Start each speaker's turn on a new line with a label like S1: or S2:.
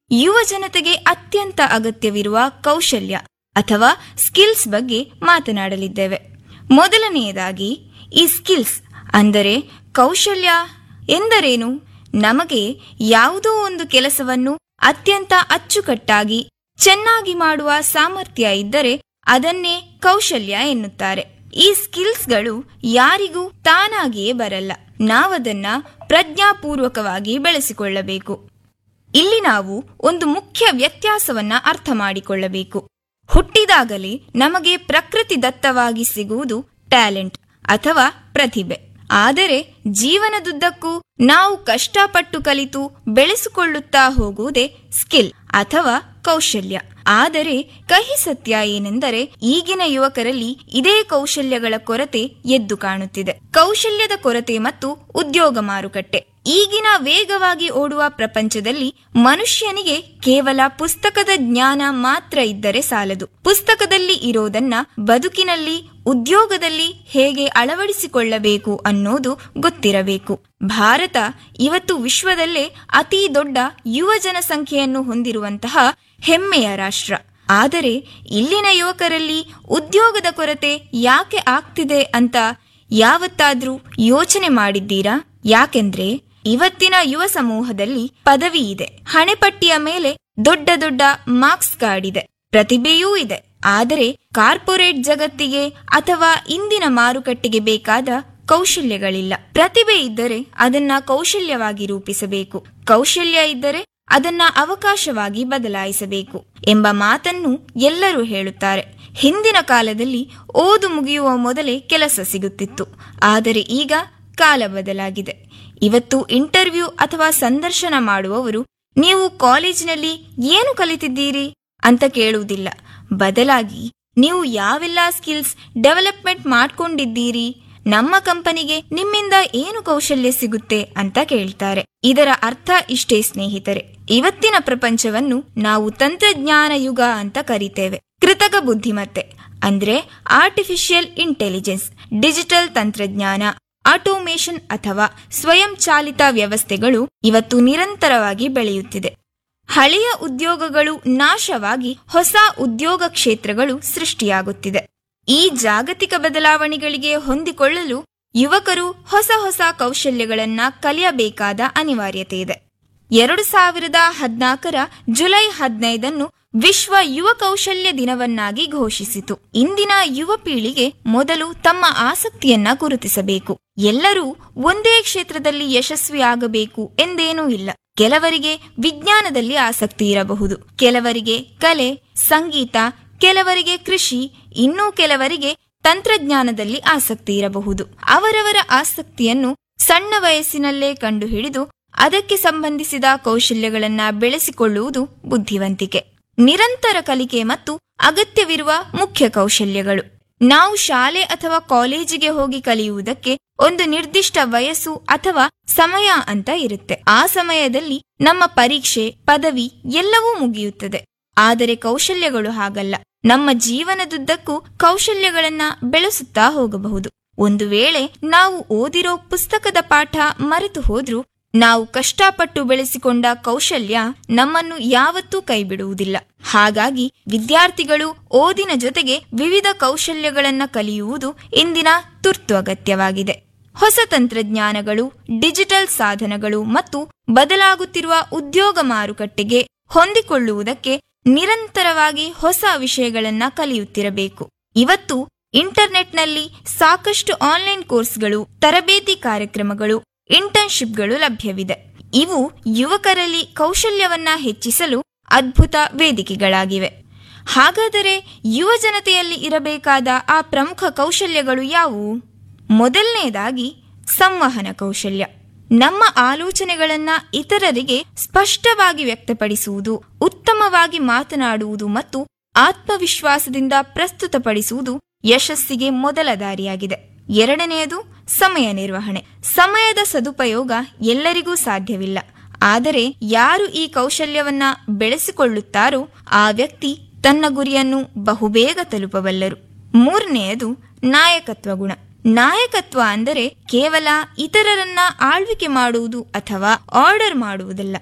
S1: ಯುವ ಜನತೆಗೆ ಅತ್ಯಂತ ಅಗತ್ಯವಿರುವ ಕೌಶಲ್ಯ ಅಥವಾ ಸ್ಕಿಲ್ಸ್ ಬಗ್ಗೆ ಮಾತನಾಡಲಿದ್ದೇವೆ ಮೊದಲನೆಯದಾಗಿ ಈ ಸ್ಕಿಲ್ಸ್ ಅಂದರೆ ಕೌಶಲ್ಯ ಎಂದರೇನು ನಮಗೆ ಯಾವುದೋ ಒಂದು ಕೆಲಸವನ್ನು ಅತ್ಯಂತ ಅಚ್ಚುಕಟ್ಟಾಗಿ ಚೆನ್ನಾಗಿ ಮಾಡುವ ಸಾಮರ್ಥ್ಯ ಇದ್ದರೆ ಅದನ್ನೇ ಕೌಶಲ್ಯ ಎನ್ನುತ್ತಾರೆ ಈ ಸ್ಕಿಲ್ಸ್ಗಳು ಯಾರಿಗೂ ತಾನಾಗಿಯೇ ಬರಲ್ಲ ನಾವದನ್ನ ಪ್ರಜ್ಞಾಪೂರ್ವಕವಾಗಿ ಬೆಳೆಸಿಕೊಳ್ಳಬೇಕು ಇಲ್ಲಿ ನಾವು ಒಂದು ಮುಖ್ಯ ವ್ಯತ್ಯಾಸವನ್ನ ಅರ್ಥ ಮಾಡಿಕೊಳ್ಳಬೇಕು ಹುಟ್ಟಿದಾಗಲೇ ನಮಗೆ ಪ್ರಕೃತಿ ದತ್ತವಾಗಿ ಸಿಗುವುದು ಟ್ಯಾಲೆಂಟ್ ಅಥವಾ ಪ್ರತಿಭೆ ಆದರೆ ಜೀವನದುದ್ದಕ್ಕೂ ನಾವು ಕಷ್ಟಪಟ್ಟು ಕಲಿತು ಬೆಳೆಸಿಕೊಳ್ಳುತ್ತಾ ಹೋಗುವುದೇ ಸ್ಕಿಲ್ ಅಥವಾ ಕೌಶಲ್ಯ ಆದರೆ ಕಹಿ ಸತ್ಯ ಏನೆಂದರೆ ಈಗಿನ ಯುವಕರಲ್ಲಿ ಇದೇ ಕೌಶಲ್ಯಗಳ ಕೊರತೆ ಎದ್ದು ಕಾಣುತ್ತಿದೆ ಕೌಶಲ್ಯದ ಕೊರತೆ ಮತ್ತು ಉದ್ಯೋಗ ಮಾರುಕಟ್ಟೆ ಈಗಿನ ವೇಗವಾಗಿ ಓಡುವ ಪ್ರಪಂಚದಲ್ಲಿ ಮನುಷ್ಯನಿಗೆ ಕೇವಲ ಪುಸ್ತಕದ ಜ್ಞಾನ ಮಾತ್ರ ಇದ್ದರೆ ಸಾಲದು ಪುಸ್ತಕದಲ್ಲಿ ಇರೋದನ್ನ ಬದುಕಿನಲ್ಲಿ ಉದ್ಯೋಗದಲ್ಲಿ ಹೇಗೆ ಅಳವಡಿಸಿಕೊಳ್ಳಬೇಕು ಅನ್ನೋದು ಗೊತ್ತಿರಬೇಕು ಭಾರತ ಇವತ್ತು ವಿಶ್ವದಲ್ಲೇ ಅತಿ ದೊಡ್ಡ ಯುವ ಜನಸಂಖ್ಯೆಯನ್ನು ಹೊಂದಿರುವಂತಹ ಹೆಮ್ಮೆಯ ರಾಷ್ಟ್ರ ಆದರೆ ಇಲ್ಲಿನ ಯುವಕರಲ್ಲಿ ಉದ್ಯೋಗದ ಕೊರತೆ ಯಾಕೆ ಆಗ್ತಿದೆ ಅಂತ ಯಾವತ್ತಾದ್ರೂ ಯೋಚನೆ ಮಾಡಿದ್ದೀರಾ ಯಾಕೆಂದ್ರೆ ಇವತ್ತಿನ ಯುವ ಸಮೂಹದಲ್ಲಿ ಪದವಿ ಇದೆ ಹಣೆಪಟ್ಟಿಯ ಮೇಲೆ ದೊಡ್ಡ ದೊಡ್ಡ ಮಾರ್ಕ್ಸ್ ಕಾರ್ಡ್ ಇದೆ ಪ್ರತಿಭೆಯೂ ಇದೆ ಆದರೆ ಕಾರ್ಪೊರೇಟ್ ಜಗತ್ತಿಗೆ ಅಥವಾ ಇಂದಿನ ಮಾರುಕಟ್ಟೆಗೆ ಬೇಕಾದ ಕೌಶಲ್ಯಗಳಿಲ್ಲ ಪ್ರತಿಭೆ ಇದ್ದರೆ ಅದನ್ನ ಕೌಶಲ್ಯವಾಗಿ ರೂಪಿಸಬೇಕು ಕೌಶಲ್ಯ ಇದ್ದರೆ ಅದನ್ನ ಅವಕಾಶವಾಗಿ ಬದಲಾಯಿಸಬೇಕು ಎಂಬ ಮಾತನ್ನು ಎಲ್ಲರೂ ಹೇಳುತ್ತಾರೆ ಹಿಂದಿನ ಕಾಲದಲ್ಲಿ ಓದು ಮುಗಿಯುವ ಮೊದಲೇ ಕೆಲಸ ಸಿಗುತ್ತಿತ್ತು ಆದರೆ ಈಗ ಕಾಲ ಬದಲಾಗಿದೆ ಇವತ್ತು ಇಂಟರ್ವ್ಯೂ ಅಥವಾ ಸಂದರ್ಶನ ಮಾಡುವವರು ನೀವು ಕಾಲೇಜಿನಲ್ಲಿ ಏನು ಕಲಿತಿದ್ದೀರಿ ಅಂತ ಕೇಳುವುದಿಲ್ಲ ಬದಲಾಗಿ ನೀವು ಯಾವೆಲ್ಲ ಸ್ಕಿಲ್ಸ್ ಡೆವಲಪ್ಮೆಂಟ್ ಮಾಡ್ಕೊಂಡಿದ್ದೀರಿ ನಮ್ಮ ಕಂಪನಿಗೆ ನಿಮ್ಮಿಂದ ಏನು ಕೌಶಲ್ಯ ಸಿಗುತ್ತೆ ಅಂತ ಕೇಳ್ತಾರೆ ಇದರ ಅರ್ಥ ಇಷ್ಟೇ ಸ್ನೇಹಿತರೆ ಇವತ್ತಿನ ಪ್ರಪಂಚವನ್ನು ನಾವು ತಂತ್ರಜ್ಞಾನ ಯುಗ ಅಂತ ಕರಿತೇವೆ ಕೃತಕ ಬುದ್ಧಿಮತ್ತೆ ಅಂದ್ರೆ ಆರ್ಟಿಫಿಷಿಯಲ್ ಇಂಟೆಲಿಜೆನ್ಸ್ ಡಿಜಿಟಲ್ ತಂತ್ರಜ್ಞಾನ ಆಟೋಮೇಷನ್ ಅಥವಾ ಸ್ವಯಂ ಚಾಲಿತ ವ್ಯವಸ್ಥೆಗಳು ಇವತ್ತು ನಿರಂತರವಾಗಿ ಬೆಳೆಯುತ್ತಿದೆ ಹಳೆಯ ಉದ್ಯೋಗಗಳು ನಾಶವಾಗಿ ಹೊಸ ಉದ್ಯೋಗ ಕ್ಷೇತ್ರಗಳು ಸೃಷ್ಟಿಯಾಗುತ್ತಿದೆ ಈ ಜಾಗತಿಕ ಬದಲಾವಣೆಗಳಿಗೆ ಹೊಂದಿಕೊಳ್ಳಲು ಯುವಕರು ಹೊಸ ಹೊಸ ಕೌಶಲ್ಯಗಳನ್ನ ಕಲಿಯಬೇಕಾದ ಅನಿವಾರ್ಯತೆ ಇದೆ ಎರಡು ಸಾವಿರದ ಹದಿನಾಲ್ಕರ ಜುಲೈ ಹದಿನೈದನ್ನು ವಿಶ್ವ ಯುವ ಕೌಶಲ್ಯ ದಿನವನ್ನಾಗಿ ಘೋಷಿಸಿತು ಇಂದಿನ ಯುವ ಪೀಳಿಗೆ ಮೊದಲು ತಮ್ಮ ಆಸಕ್ತಿಯನ್ನ ಗುರುತಿಸಬೇಕು ಎಲ್ಲರೂ ಒಂದೇ ಕ್ಷೇತ್ರದಲ್ಲಿ ಯಶಸ್ವಿಯಾಗಬೇಕು ಎಂದೇನೂ ಇಲ್ಲ ಕೆಲವರಿಗೆ ವಿಜ್ಞಾನದಲ್ಲಿ ಆಸಕ್ತಿ ಇರಬಹುದು ಕೆಲವರಿಗೆ ಕಲೆ ಸಂಗೀತ ಕೆಲವರಿಗೆ ಕೃಷಿ ಇನ್ನೂ ಕೆಲವರಿಗೆ ತಂತ್ರಜ್ಞಾನದಲ್ಲಿ ಆಸಕ್ತಿ ಇರಬಹುದು ಅವರವರ ಆಸಕ್ತಿಯನ್ನು ಸಣ್ಣ ವಯಸ್ಸಿನಲ್ಲೇ ಕಂಡುಹಿಡಿದು ಅದಕ್ಕೆ ಸಂಬಂಧಿಸಿದ ಕೌಶಲ್ಯಗಳನ್ನ ಬೆಳೆಸಿಕೊಳ್ಳುವುದು ಬುದ್ಧಿವಂತಿಕೆ ನಿರಂತರ ಕಲಿಕೆ ಮತ್ತು ಅಗತ್ಯವಿರುವ ಮುಖ್ಯ ಕೌಶಲ್ಯಗಳು ನಾವು ಶಾಲೆ ಅಥವಾ ಕಾಲೇಜಿಗೆ ಹೋಗಿ ಕಲಿಯುವುದಕ್ಕೆ ಒಂದು ನಿರ್ದಿಷ್ಟ ವಯಸ್ಸು ಅಥವಾ ಸಮಯ ಅಂತ ಇರುತ್ತೆ ಆ ಸಮಯದಲ್ಲಿ ನಮ್ಮ ಪರೀಕ್ಷೆ ಪದವಿ ಎಲ್ಲವೂ ಮುಗಿಯುತ್ತದೆ ಆದರೆ ಕೌಶಲ್ಯಗಳು ಹಾಗಲ್ಲ ನಮ್ಮ ಜೀವನದುದ್ದಕ್ಕೂ ಕೌಶಲ್ಯಗಳನ್ನ ಬೆಳೆಸುತ್ತಾ ಹೋಗಬಹುದು ಒಂದು ವೇಳೆ ನಾವು ಓದಿರೋ ಪುಸ್ತಕದ ಪಾಠ ಮರೆತು ಹೋದ್ರೂ ನಾವು ಕಷ್ಟಪಟ್ಟು ಬೆಳೆಸಿಕೊಂಡ ಕೌಶಲ್ಯ ನಮ್ಮನ್ನು ಯಾವತ್ತೂ ಕೈಬಿಡುವುದಿಲ್ಲ ಹಾಗಾಗಿ ವಿದ್ಯಾರ್ಥಿಗಳು ಓದಿನ ಜೊತೆಗೆ ವಿವಿಧ ಕೌಶಲ್ಯಗಳನ್ನ ಕಲಿಯುವುದು ಇಂದಿನ ತುರ್ತು ಅಗತ್ಯವಾಗಿದೆ ಹೊಸ ತಂತ್ರಜ್ಞಾನಗಳು ಡಿಜಿಟಲ್ ಸಾಧನಗಳು ಮತ್ತು ಬದಲಾಗುತ್ತಿರುವ ಉದ್ಯೋಗ ಮಾರುಕಟ್ಟೆಗೆ ಹೊಂದಿಕೊಳ್ಳುವುದಕ್ಕೆ ನಿರಂತರವಾಗಿ ಹೊಸ ವಿಷಯಗಳನ್ನ ಕಲಿಯುತ್ತಿರಬೇಕು ಇವತ್ತು ಇಂಟರ್ನೆಟ್ನಲ್ಲಿ ಸಾಕಷ್ಟು ಆನ್ಲೈನ್ ಕೋರ್ಸ್ಗಳು ತರಬೇತಿ ಕಾರ್ಯಕ್ರಮಗಳು ಇಂಟರ್ನ್ಶಿಪ್ಗಳು ಲಭ್ಯವಿದೆ ಇವು ಯುವಕರಲ್ಲಿ ಕೌಶಲ್ಯವನ್ನ ಹೆಚ್ಚಿಸಲು ಅದ್ಭುತ ವೇದಿಕೆಗಳಾಗಿವೆ ಹಾಗಾದರೆ ಯುವ ಜನತೆಯಲ್ಲಿ ಇರಬೇಕಾದ ಆ ಪ್ರಮುಖ ಕೌಶಲ್ಯಗಳು ಯಾವುವು ಮೊದಲನೆಯದಾಗಿ ಸಂವಹನ ಕೌಶಲ್ಯ ನಮ್ಮ ಆಲೋಚನೆಗಳನ್ನ ಇತರರಿಗೆ ಸ್ಪಷ್ಟವಾಗಿ ವ್ಯಕ್ತಪಡಿಸುವುದು ಉತ್ತಮವಾಗಿ ಮಾತನಾಡುವುದು ಮತ್ತು ಆತ್ಮವಿಶ್ವಾಸದಿಂದ ಪ್ರಸ್ತುತಪಡಿಸುವುದು ಯಶಸ್ಸಿಗೆ ಮೊದಲ ದಾರಿಯಾಗಿದೆ ಎರಡನೆಯದು ಸಮಯ ನಿರ್ವಹಣೆ ಸಮಯದ ಸದುಪಯೋಗ ಎಲ್ಲರಿಗೂ ಸಾಧ್ಯವಿಲ್ಲ ಆದರೆ ಯಾರು ಈ ಕೌಶಲ್ಯವನ್ನ ಬೆಳೆಸಿಕೊಳ್ಳುತ್ತಾರೋ ಆ ವ್ಯಕ್ತಿ ತನ್ನ ಗುರಿಯನ್ನು ಬಹುಬೇಗ ತಲುಪಬಲ್ಲರು ಮೂರನೆಯದು ನಾಯಕತ್ವ ಗುಣ ನಾಯಕತ್ವ ಅಂದರೆ ಕೇವಲ ಇತರರನ್ನ ಆಳ್ವಿಕೆ ಮಾಡುವುದು ಅಥವಾ ಆರ್ಡರ್ ಮಾಡುವುದಲ್ಲ